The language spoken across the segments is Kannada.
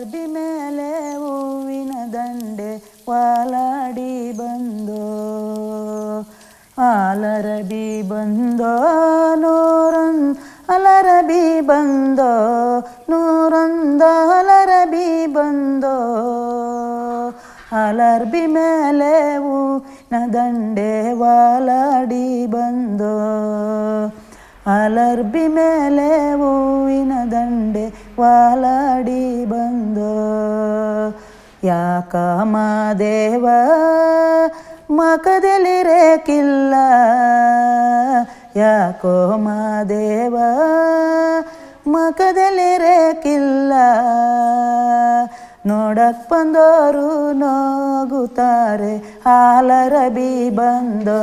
ಅಲರ್ಬಿ ಮೇಲೆ ಹೂವಿನ ದಂಡೆ ವಾಲಾಡಿ ಬಂದೋ ಅಲರಬಿ ಬಂದೋ ನೂರೊಂದು ಅಲರಬಿ ಬಂದೋ ನೂರೊಂದು ಅಲರಬಿ ಬಂದೋ ಅಲರ್ಬಿ ಮೇಲೆ ಹೂವಿನ ದಂಡೆ ವಾಲಾಡಿ ಬಂದೋ ಅಲರ್ಬಿ ಮೇಲೆ ಹೂವಿನ ದಂಡೆ ವಾಲಾಡಿ ಬಂದೋ ಯಾಕ ಮಾದೇವ ಮಕದಲ್ಲಿ ರೇಕಿಲ್ಲ ಯಾಕೋ ಮಾದೇವ ಮಕದಲ್ಲಿ ರೇಕಿಲ್ಲ ನೋಡಕ್ ಬಂದೋರು ನೋಗುತ್ತಾರೆ ಹಾಲರಬಿ ಬಂದೋ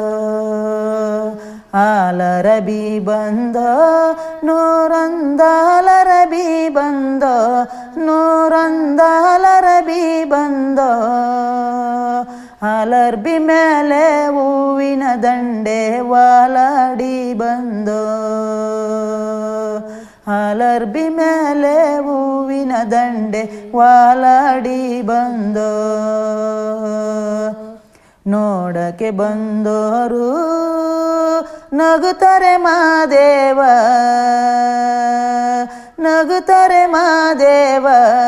ಹಾಲರಬಿ ಬಂದೋ ನೂರೊಂದ ಹಾಲರಬಿ ಬಂದೋ ನೂರೊಂದ ಹಾಲರಬಿ ಬಂದೋ ಹಾಲರ್ಬಿ ಮೇಲೆ ಹೂವಿನ ದಂಡೆ ವಾಲಾಡಿ ಬಂದೋ ಹಾಲರ್ಬಿ ಮೇಲೆ ಹೂವಿನ ದಂಡೆ ವಾಲಾಡಿ ಬಂದೋ ನೋಡಕ್ಕೆ ಬಂದೋರು ನಗುತ್ತಾರೆ ಮಾದೇವ ನಗುತ್ತಾರೆ ಮಾದೇವ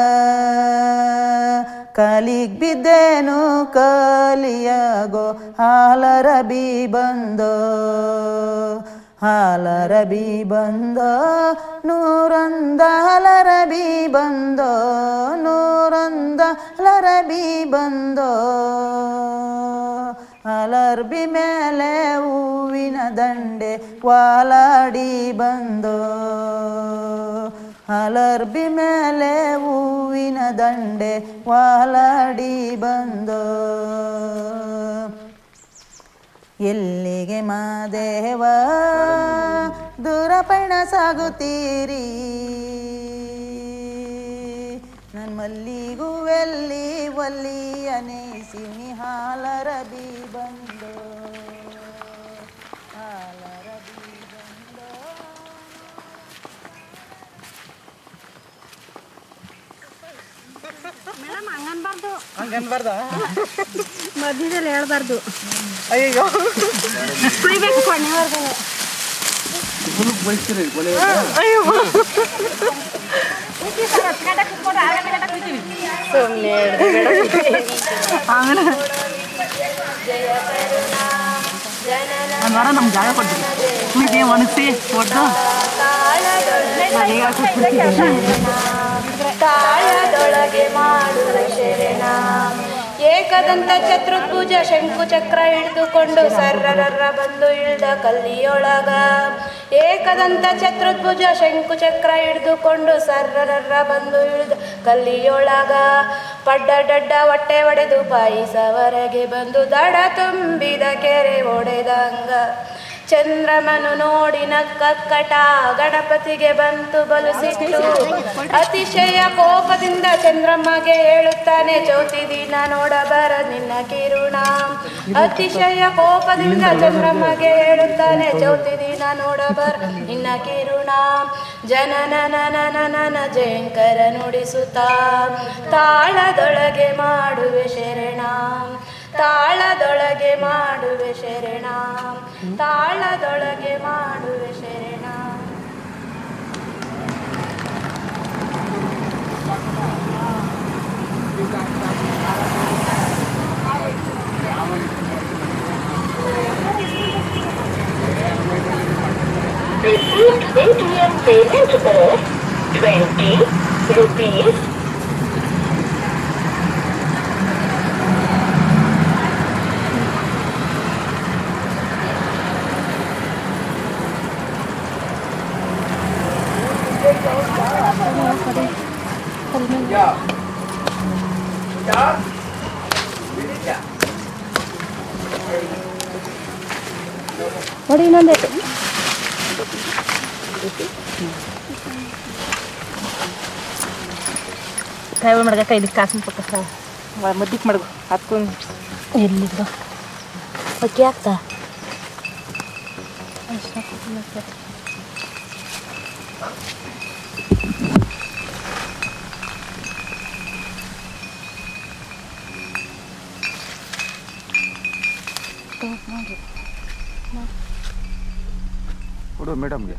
ಕಲಿಗ್ ಬಿದ್ದೇನು ಕಲಿಯಾಗೋ ಹಾಲರಬಿ ಬಂದೋ ಹಾಲರಬಿ ಬಂದೋ ನೂರೊಂದ ಹಲರಬಿ ಬಂದೋ ನೂರೊಂದ ಹಲರಬಿ ಬಂದೋ ಅಲರ್ಬಿ ಮೇಲೆ ಹೂವಿನ ದಂಡೆ ವಾಲಾಡಿ ಬಂದೋ ಅಲರ್ಬಿ ಮೇಲೆ ಹೂವಿನ ದಂಡೆ ವಾಲಾಡಿ ಬಂದೋ ಎಲ್ಲಿಗೆ ಮಾದೇವ ದೂರ ಪಯಣ ಸಾಗುತ್ತೀರಿ ನನ್ನ ಮಲ್ಲಿಗೂ ಎಲ್ಲಿ ಒಲ್ಲಿ ಅನೇಸಿನಿ ಹಾಲರಬಿ ಬಂದೋ ಹಾಲರಬಿ ಬಂದೋ ಮೇಡಮ್ ಹಂಗನ್ಬಾರ್ದು ಹಂಗನ್ಬಾರ್ದ ಮಧ್ಯದಲ್ಲಿ ಹೇಳ್ಬಾರ್ದು ಅಯ್ಯೋ ಕುಯ್ಬೇಕು ಕೊನೆವರೆಗೂ ಬಯಸ್ತೀರಿ ಕೊನೆ ಆಮೇಲೆ ಒಂದು ವಾರ ನಮ್ಗೆ ಜಾಗ ಕೊಡ್ತೀವಿ ಕುಯ್ದು ಒಣಗಿಸಿ ಒಟ್ಟು ಮನೆಗೆ ಹಾಕ್ಬಿಡ್ತೀವಿ. ತಾಳದೊಳಗೆ ಮಾಡುವ ಶರಣ ಏಕದಂತ ಚತುರ್ಭುಜ ಶಂಕು ಚಕ್ರ ಹಿಡಿದುಕೊಂಡು ಸರ್ರರರ್ರ ಬಂದು ಇಳ್ದ ಕಲ್ಲಿಯೊಳಗ ಏಕದಂತ ಚತುರ್ಭುಜ ಶಂಕು ಚಕ್ರ ಹಿಡಿದುಕೊಂಡು ಸರ್ರರರ್ರ ಬಂದು ಇಳ್ದ ಕಲ್ಲಿಯೊಳಗ ಪಡ್ಡ ಡಡ್ಡ ಹೊಟ್ಟೆ ಒಡೆದು ಪಾಯಿಸವರೆಗೆ ಬಂದು ದಡ ತುಂಬಿದ ಕೆರೆ ಒಡೆದಂಗ ಚಂದ್ರಮನು ನೋಡಿ ನಕ್ಕಕ್ಕಟ ಗಣಪತಿಗೆ ಬಂತು ಬಲು ಸಿಟ್ಟು ಅತಿಶಯ ಕೋಪದಿಂದ ಚಂದ್ರಮ್ಮಗೆ ಹೇಳುತ್ತಾನೆ ಚೌತಿ ದಿನ ನೋಡಬರ ನಿನ್ನ ಕಿರುಣ ಅತಿಶಯ ಕೋಪದಿಂದ ಚಂದ್ರಮ್ಮಗೆ ಹೇಳುತ್ತಾನೆ ಚೌತಿ ದಿನ ನೋಡಬರ ನಿನ್ನ ಕಿರುಣ ಜನನನನನನ ಜಯಂಕರ ನುಡಿಸುತ್ತಾ ತಾಳದೊಳಗೆ ಮಾಡುವೆ ಶರಣ ತಾಳದೊಳಗೆ ಮಾಡುವೆ ಶರಣ ತಾಳದೊಳಗೆ ಮಾಡುವೆ ಶರಣ Received ATM payment of 20 rupees ನೋಡಿ ಇನ್ನೊಂದೇ ಕಾಯಿ ಮಾಡ್ಗ ಕೈಲಿ ಕಾಸಿನ ಪಕ್ಕ ಮುದ್ದಿಕ್ ಮಾಡ್ಗು ಹತ್ಕೊಂಡು ಎಲ್ಲಿದ್ದು ಅಕ್ಕಿ ಹಾಕ್ತಾ ಕೊಡು ಮೇಡಮ್ಗೆ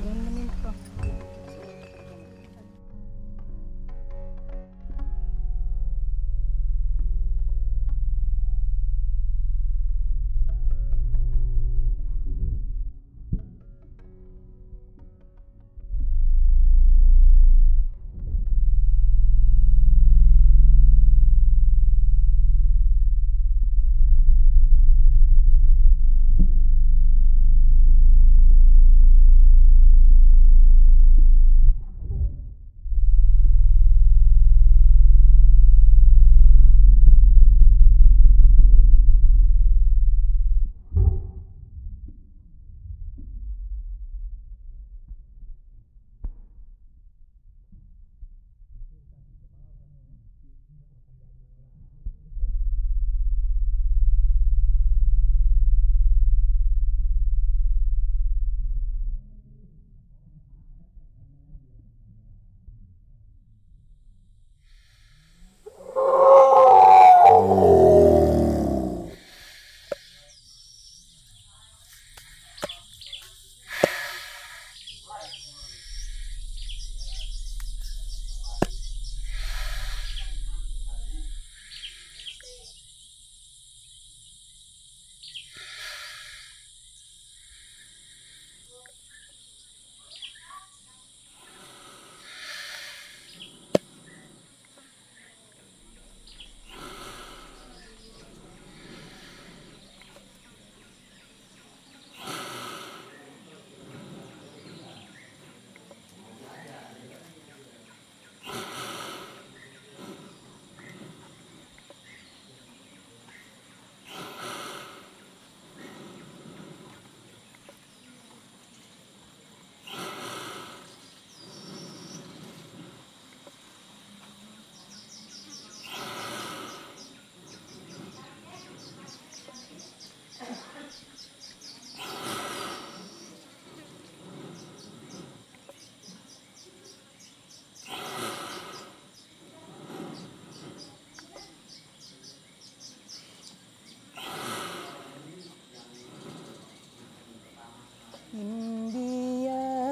ಇಂದಿಯ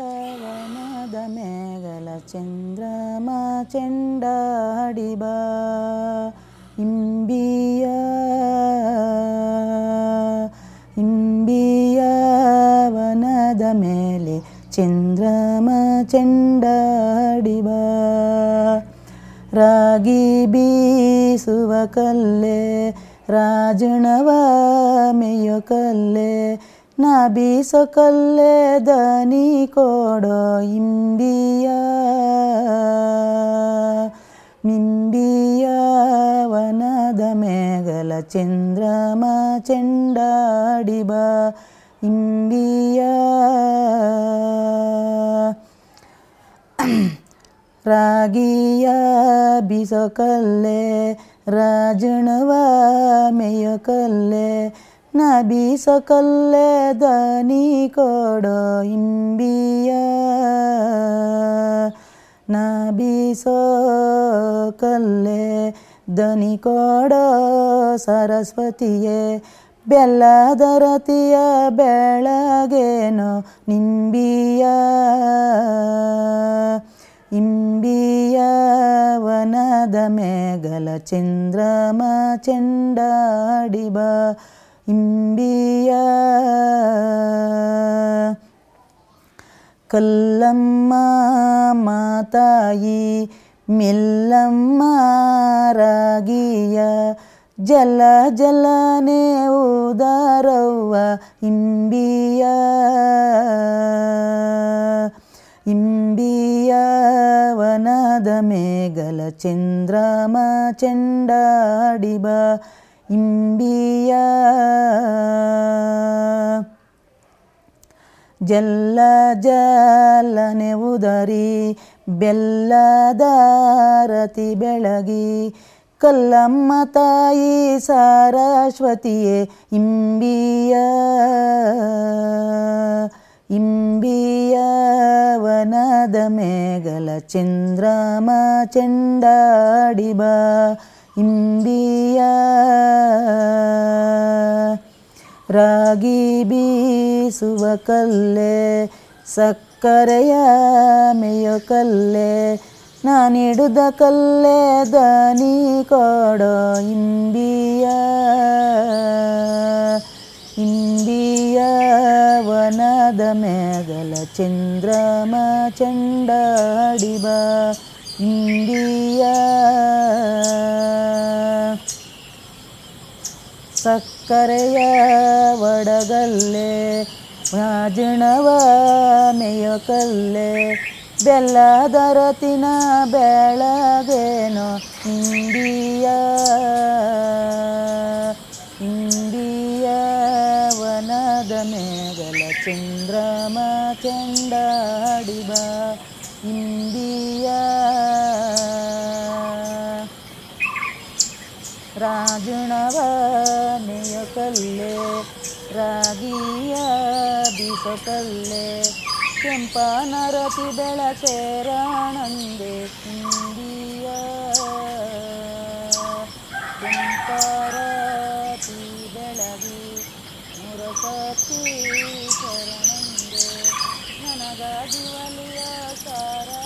ವನದ ಮೇಗಲ ಚಂದ್ರಮ ಚೆಂಡಾಡಿಬ ಇಂಬಿಯ ಇಂಬಿಯ ವನದ ಮೇಲೆ ಚಂದ್ರಮ ಚೆಂಡಾಡಿಬ ರಾಗಿ ಬೀಸುವ ಕಲ್ಲೆ ರಾಜಣವ ಮೇಯೋ ಕಲ್ಲೆ ನಾ ಬೀಸೋ ಕಲ್ಲೆ ದನಿ ಕೊಡೋ ಇಂಬಿಯ ಮಿಂಬಿಯ ವನದ ಮೇಗಲ ಚಂದ್ರಮ ಚೆಂಡಾಡಿಬ ಇಂಬಿಯ ರಾಗಿಯ ಬೀಸೋ ಕಲ್ಲೆ ರಾಜಣವ ಮೇಯೋ ಕಲ್ಲೆ ನಾ ಬೀಸೋ ಕಲ್ಲೆ ದನಿ ಕೊಡೋ ಇಂಬಿಯ ನಾ ಬೀಸೋ ಕಲ್ಲೆ ದನಿ ಕೊಡೋ ಸರಸ್ವತಿಯೇ ಬೆಲ್ಲದ ರತಿಯ ಬೆಳಗೇನೋ ನಿಂಬಿಯ ಇಂಬಿಯ ವನದ ಮೇಗಲ ಚಂದ್ರಮ ಚೆಂಡಾಡಿಬ ಇಂಬಿಯ ಕಲ್ಲಮ್ಮ ಮಾತಾಯಿ ಮೆಲ್ಲಮ್ಮ ರಾಗಿಯ ಜಲ ಜಲನೆ ಉದಾರವ್ವ ಇಂಬಿಯ ಇಂಬಿಯ ವನದ ಮೇಗಲ ಚಂದ್ರಮ ಚೆಂಡಾಡಿಬ ಇಂಬಿಯ ಜಲ್ಲ ಜಲನೆ ಉದರಿ ಬೆಲ್ಲದಾರತಿ ಬೆಳಗಿ ಕಲ್ಲಮ್ಮ ತಾಯಿ ಸರಸ್ವತಿಯೇ ಇಂಬಿಯ ಇಂಬಿಯ ವನದ ಮೇಗಲ ಚಂದ್ರಮ ಚೆಂಡಾಡಿಬ ಇಂಬಿಯ ರಾಗಿ ಬೀಸುವ ಕಲ್ಲೆ ಸಕ್ಕರೆಯ ಮೇಯೋ ಕಲ್ಲೆ ನಾನಿಡುದ ಕಲ್ಲೆ ದನಿ ಕೊಡೋ ಇಂಬಿಯ ಇಂಬಿಯ ವನದ ಮೇಗಲ ಚಂದ್ರಮ ಚಂಡಾಡಿಬ ಇಂಬಿಯ ಸಕ್ಕರೆಯ ಒಡಗಲ್ಲೆ ರಾಜಣವ ಮೇಯೋ ಕಲ್ಲೆ ಬೆಲ್ಲದ ರತಿನ ಬೆಳಗೇನೋ ಇಂಡಿಯ ಇಂಡಿಯ ವನದ ಮೇಗಲ ಚಂದ್ರಮ ಚಂಡಾಡಿಬ ಇಂಡಿಯ ರಾಜಣವ ನೆಯ ಕಲ್ಲೆ ರಾಗಿಯ ಬೀಸ ಕಲ್ಲೆ ಕೆಂಪನರತಿ ಬೆಳಸೇರಾಣಂದೆ ಇಂಡಿಯ ಕೆಂಪರತಿ ಬೆಳಗಿ ಮುರಸತಿ ಶರಣಂದೆ ನನಗಾಗಿ ಒಲಿಯ ಸಾರ